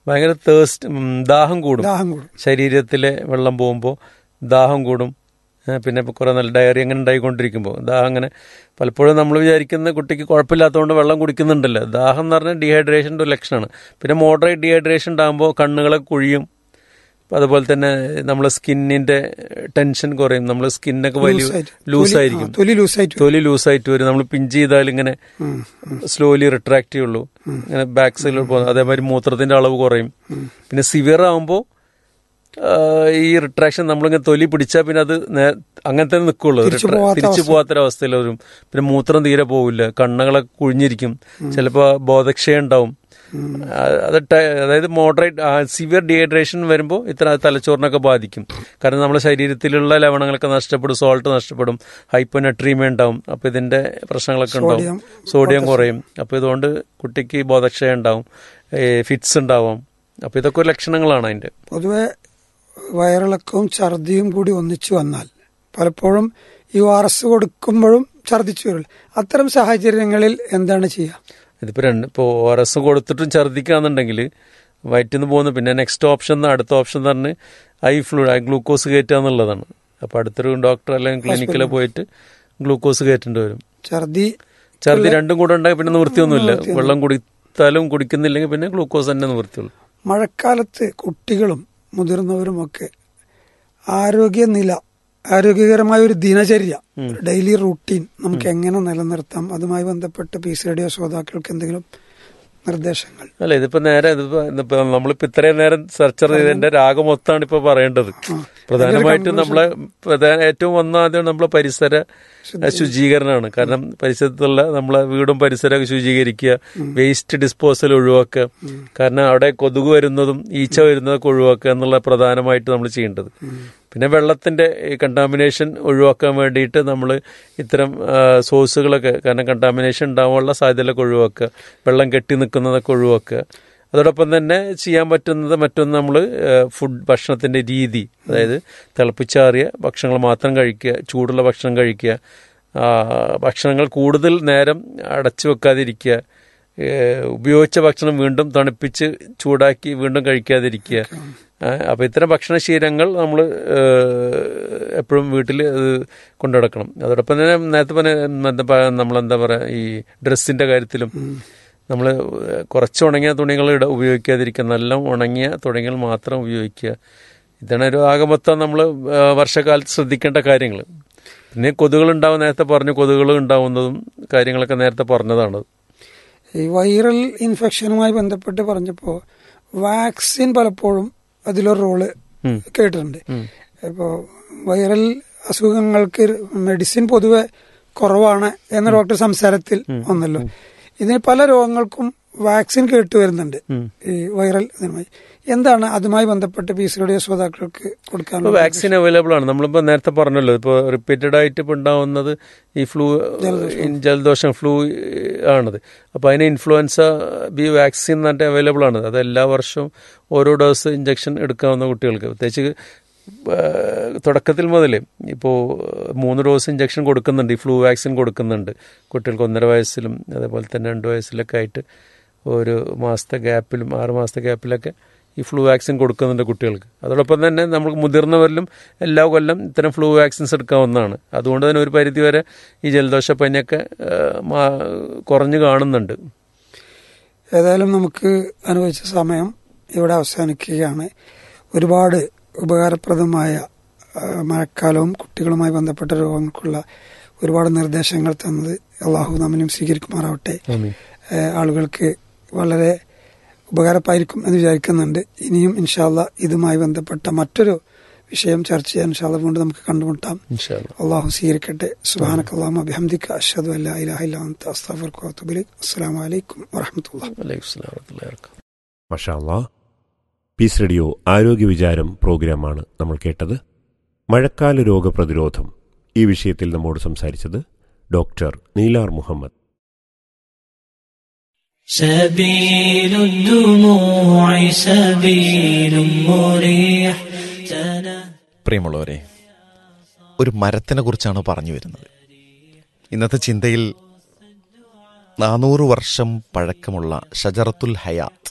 ഭയങ്കര തേസ്റ്റ് ദാഹം കൂടും ദാഹം കൂടും ശരീരത്തിലെ വെള്ളം പോകുമ്പോൾ ദാഹം കൂടും ഏ, പിന്നെ ഇപ്പോൾ കുറേ നല്ല ഡയറി അങ്ങനെ ഉണ്ടായിക്കൊണ്ടിരിക്കുമ്പോൾ ദാഹം അങ്ങനെ പലപ്പോഴും നമ്മൾ വിചാരിക്കുന്ന കുട്ടിക്ക് കുഴപ്പമില്ലാത്തതുകൊണ്ട് വെള്ളം കുടിക്കുന്നുണ്ടല്ലോ ദാഹം എന്ന് പറഞ്ഞാൽ ഡീഹൈഡ്രേഷൻ്റെ ഒരു ലക്ഷണമാണ് പിന്നെ മോഡറേറ്റ് ഡീഹൈഡ്രേഷൻ ഉണ്ടാകുമ്പോൾ കണ്ണുകളെ കുഴിയും അപ്പൊ അതുപോലെ തന്നെ നമ്മളെ സ്കിന്നിന്റെ ടെൻഷൻ കുറയും നമ്മളെ സ്കിന്നൊക്കെ വലിയ ലൂസായിട്ട്. ലൂസായിരിക്കും തൊലി- ആ, തൊലി ലൂസായിട്ട് തൊലി ലൂസായിട്ട് വരും നമ്മൾ പിഞ്ച് ചെയ്താൽ ഇങ്ങനെ സ്ലോലി റിട്രാക്ട് ചെയ്യുള്ളൂ ഇങ്ങനെ ബാക്ക് സൈഡിൽ പോകുന്നത് അതേമാതിരി മൂത്രത്തിന്റെ അളവ് കുറയും പിന്നെ സിവിയർ ആകുമ്പോൾ ഈ റിട്രാക്ഷൻ നമ്മളിങ്ങനെ തൊലി പിടിച്ചാൽ പിന്നെ അത് നേ- അങ്ങനെ തന്നെ നിൽക്കുള്ളൂ തിരിച്ചു പോവാത്ത തിരിച്ചു പോകാത്തൊരവസ്ഥയിൽ വരും പിന്നെ മൂത്രം തീരെ പോവില്ല കണ്ണുകളൊക്കെ കുഴിഞ്ഞിരിക്കും ചിലപ്പോൾ ബോധക്ഷയം ഉണ്ടാവും ആ, അത് ട- അതായത് മോഡറേറ്റ് സിവിയർ ഡീഹൈഡ്രേഷൻ വരുമ്പോൾ ഇത്ര തലച്ചോറിനൊക്കെ ബാധിക്കും കാരണം നമ്മുടെ ശരീരത്തിലുള്ള ലവണങ്ങളൊക്കെ നഷ്ടപ്പെടും സോൾട്ട് നഷ്ടപ്പെടും ഹൈപ്പോനെട്രീമിയ ഉണ്ടാവും അപ്പോൾ ഇതിന്റെ പ്രശ്നങ്ങളൊക്കെ ഉണ്ടാവും സോഡിയം, സോഡിയം കുറയും അപ്പോൾ ഇതുകൊണ്ട് കുട്ടിക്ക് ബോധക്ഷയം ഉണ്ടാവും ഫിറ്റ്സ് ഉണ്ടാവും അപ്പോൾ ഇതൊക്കെ ഒരു ലക്ഷണങ്ങളാണ് അതിന്റെ പൊതുവെ വയറിളക്കവും ഛർദിയും കൂടി ഒന്നിച്ചു വന്നാൽ പലപ്പോഴും ഈ ആർ എസ് കൊടുക്കുമ്പോഴും ഛർദിച്ചു വരില്ല അത്തരം സാഹചര്യങ്ങളിൽ എന്താണ് ചെയ്യുക ഇതിപ്പോ രണ്ട് ഇപ്പോൾ ഒ ആർ എസ് കൊടുത്തിട്ടും ഛർദ്ദിക്കാന്നുണ്ടെങ്കിൽ വയറ്റിൽ നിന്ന് പോകുന്നു പിന്നെ നെക്സ്റ്റ് ഓപ്ഷൻ അടുത്ത ഓപ്ഷൻ പറഞ്ഞ് ഐ ഫ്ലൂ ഗ്ലൂക്കോസ് കയറ്റുക എന്നുള്ളതാണ് അപ്പോൾ അടുത്തൊരു ഡോക്ടർ അല്ലെങ്കിൽ ക്ലിനിക്കിൽ പോയിട്ട് ഗ്ലൂക്കോസ് കയറ്റേണ്ടി വരും ഛർദി ഛർദി രണ്ടും കൂടെ ഉണ്ടായി പിന്നെ നിവൃത്തിയൊന്നുമില്ല വെള്ളം കുടിത്താലും കുടിക്കുന്നില്ലെങ്കിൽ പിന്നെ ഗ്ലൂക്കോസ് തന്നെ നിവൃത്തിയുള്ളൂ മഴക്കാലത്ത് കുട്ടികളും മുതിർന്നവരുമൊക്കെ ആരോഗ്യനില ആരോഗ്യകരമായ ഒരു ദിനചര്യ ഡെയിലി റൂട്ടീൻ നമുക്ക് എങ്ങനെ നിലനിർത്താം അതുമായി ബന്ധപ്പെട്ട് പി സി റേഡിയോ ശ്രോതാക്കൾക്ക് എന്തെങ്കിലും നിർദ്ദേശങ്ങൾ അല്ല ഇതിപ്പോ നേരെ ഇതിപ്പോ ഇതിപ്പോ നമ്മളിപ്പോ ഇത്രയും നേരം സെർച്ച് ചെയ്തതിന്റെ രാഗം മൊത്തമാണ് ഇപ്പൊ പറയേണ്ടത് പ്രധാനമായിട്ടും നമ്മളെ പ്രധാന ഏറ്റവും ഒന്നാദ്യം നമ്മളെ പരിസര ശുചീകരണമാണ് കാരണം പരിസരത്തുള്ള നമ്മളെ വീടും പരിസരമൊക്കെ ശുചീകരിക്കുക വേസ്റ്റ് ഡിസ്പോസൽ ഒഴിവാക്കുക കാരണം അവിടെ കൊതുക് വരുന്നതും ഈച്ച വരുന്നതൊക്കെ ഒഴിവാക്കുക എന്നുള്ള പ്രധാനമായിട്ട് നമ്മൾ ചെയ്യേണ്ടത് പിന്നെ വെള്ളത്തിന്റെ കണ്ടാമിനേഷൻ ഒഴിവാക്കാൻ വേണ്ടിയിട്ട് നമ്മൾ ഇത്തരം ആ, സോഴ്സുകളൊക്കെ കാരണം കണ്ടാമിനേഷൻ ഉണ്ടാവാനുള്ള സാധ്യതകളൊക്കെ ഒഴിവാക്കുക വെള്ളം കെട്ടി നിൽക്കുന്നതൊക്കെ ഒഴിവാക്കുക അതോടൊപ്പം തന്നെ ചെയ്യാൻ പറ്റുന്നത് മറ്റൊന്ന് നമ്മൾ ഫുഡ് ഭക്ഷണത്തിന്റെ രീതി അതായത് തിളപ്പിച്ചാറിയ ഭക്ഷണങ്ങൾ മാത്രം കഴിക്കുക ചൂടുള്ള ഭക്ഷണം കഴിക്കുക ആ, ഭക്ഷണങ്ങൾ കൂടുതൽ നേരം അടച്ചു വെക്കാതിരിക്കുക ഏഹ് ഉപയോഗിച്ച ഭക്ഷണം വീണ്ടും തണുപ്പിച്ച് ചൂടാക്കി വീണ്ടും കഴിക്കാതിരിക്കുക ഏഹ് അപ്പൊ ഇത്തരം ഭക്ഷണശീലങ്ങൾ നമ്മൾ എപ്പോഴും വീട്ടിൽ കൊണ്ടു നടക്കണം അതോടൊപ്പം തന്നെ നേരത്തെ പറഞ്ഞ എന്താ പ- നമ്മളെന്താ പറയാ ഈ ഡ്രസ്സിന്റെ കാര്യത്തിലും നമ്മൾ കുറച്ച് ഉണങ്ങിയ തുണികൾ ഇട ഉപയോഗിക്കാതിരിക്കുക നല്ല ഉണങ്ങിയ തുണികൾ മാത്രം ഉപയോഗിക്കുക ഇതാണ് ഒരു ആകെ മൊത്തം നമ്മൾ വർഷകാലത്ത് ശ്രദ്ധിക്കേണ്ട കാര്യങ്ങൾ പിന്നെ കൊതുകുകൾ ഉണ്ടാവും നേരത്തെ പറഞ്ഞു കൊതുകുകൾ ഉണ്ടാവുന്നതും കാര്യങ്ങളൊക്കെ നേരത്തെ പറഞ്ഞതാണ് ഈ വൈറൽ ഇൻഫെക്ഷനുമായി ബന്ധപ്പെട്ട് പറഞ്ഞപ്പോൾ വാക്സിൻ പലപ്പോഴും അതിലൊരു റോള് കേട്ടിട്ടുണ്ട് ഇപ്പോൾ വൈറൽ അസുഖങ്ങൾക്ക് മെഡിസിൻ പൊതുവെ കുറവാണ് എന്ന ഡോക്ടർ സംസാരത്തിൽ വന്നല്ലോ ഇതിന് പല രോഗങ്ങൾക്കും വാക്സിൻ കേട്ടു വരുന്നുണ്ട് ഈ വൈറൽ ഇതുമായി എന്താണ് അതുമായി ബന്ധപ്പെട്ട് പി സി റേഡിയോ ശ്രോതാക്കൾക്ക് ഇപ്പോൾ കൊടുക്കാനുള്ള വാക്സിൻ അവൈലബിൾ ആണ് നമ്മളിപ്പോൾ നേരത്തെ പറഞ്ഞല്ലോ ഇപ്പോൾ റിപ്പീറ്റഡ് ആയിട്ട് ഇപ്പോൾ ഉണ്ടാവുന്നത് ഈ ഫ്ലൂ ജലദോഷം ഫ്ലൂ ആണത് അപ്പോൾ അതിന് ഇൻഫ്ലുവൻസ ബി വാക്സിൻ എന്നിട്ട് അവൈലബിൾ ആണ് അത് എല്ലാ വർഷവും ഓരോ ഡോസ് ഇഞ്ചക്ഷൻ എടുക്കാവുന്ന കുട്ടികൾക്ക് പ്രത്യേകിച്ച് ഏഹ്, തുടക്കത്തിൽ മുതൽ ഇപ്പോൾ മൂന്ന് ഡോസ് ഇഞ്ചക്ഷൻ കൊടുക്കുന്നുണ്ട് ഈ ഫ്ലൂ വാക്സിൻ കൊടുക്കുന്നുണ്ട് കുട്ടികൾക്ക് ഒന്നര വയസ്സിലും അതേപോലെ തന്നെ രണ്ട് വയസ്സിലൊക്കെ ആയിട്ട് ഒരു മാസത്തെ ഗ്യാപ്പിലും ആറ് മാസത്തെ ഗ്യാപ്പിലൊക്കെ ഈ ഫ്ലൂ വാക്സിൻ കൊടുക്കുന്നുണ്ട് കുട്ടികൾക്ക് അതോടൊപ്പം തന്നെ നമുക്ക് മുതിർന്നവരിലും എല്ലാ കൊല്ലം ഇത്തരം ഫ്ലൂ വാക്സിൻസ് എടുക്കാവുന്നതാണ് അതുകൊണ്ട് തന്നെ ഒരു പരിധിവരെ ഈ ജലദോഷപ്പനിയൊക്കെ ഏഹ്, മാ- കുറഞ്ഞു കാണുന്നുണ്ട് ഏതായാലും നമുക്ക് അനുവദിച്ച സമയം ഇവിടെ അവസാനിക്കുകയാണ് ഒരുപാട് ഉപകാരപ്രദമായ ആ, മഴക്കാലവും കുട്ടികളുമായി ബന്ധപ്പെട്ട രോഗങ്ങൾക്കുള്ള ഒരുപാട് നിർദ്ദേശങ്ങൾ തന്നത് അള്ളാഹു നമ്മനും സ്വീകരിക്കുമാറാവട്ടെ ഏ, ആളുകൾക്ക് വളരെ ഉപകാരപ്പായിരിക്കും എന്ന് വിചാരിക്കുന്നുണ്ട് ഇനിയും ഇൻഷാല്ല ഇതുമായി ബന്ധപ്പെട്ട മറ്റൊരു വിഷയം ചർച്ച ചെയ്യാൻ ഇൻഷാല്ല വീണ്ടും നമുക്ക് കണ്ടുമുട്ടാം ഇൻഷാല്ല അള്ളാഹു സ്വീകരിക്കട്ടെ സുബാനക്ക് അള്ളാഹു അഭിഹംദിക്ക അഷദു അല്ലാ ഇലാഹ ഇല്ലാ അൻത അസ്തഗ്ഫിറുക വഅത്തുബു ഇലൈക് അസ്സലാമു അലൈക്കും വറഹ്മത്തുള്ളാഹി വലൈക്കും സ്ലാം വറഹ്മത്തുള്ളാഹി വബറകാതുഹു മഷാല്ലാ പീസ് റേഡിയോ ആരോഗ്യ വിചാരം പ്രോഗ്രാമാണ് നമ്മൾ കേട്ടത് മഴക്കാല രോഗപ്രതിരോധം ഈ വിഷയത്തിൽ നമ്മോട് സംസാരിച്ചത് ഡോക്ടർ നീലാർ മുഹമ്മദ് سبيل الدموع سبيل مريح تنا പ്രിയമുള്ളവരെ ഒരു മരത്തിനെ കുറിച്ചാണ് പറഞ്ഞു വരുന്നത് ഇന്നത്തെ ചിന്തയിൽ നാനൂറ് വർഷം പഴക്കമുള്ള ഷജറത്തുൽ ഹയ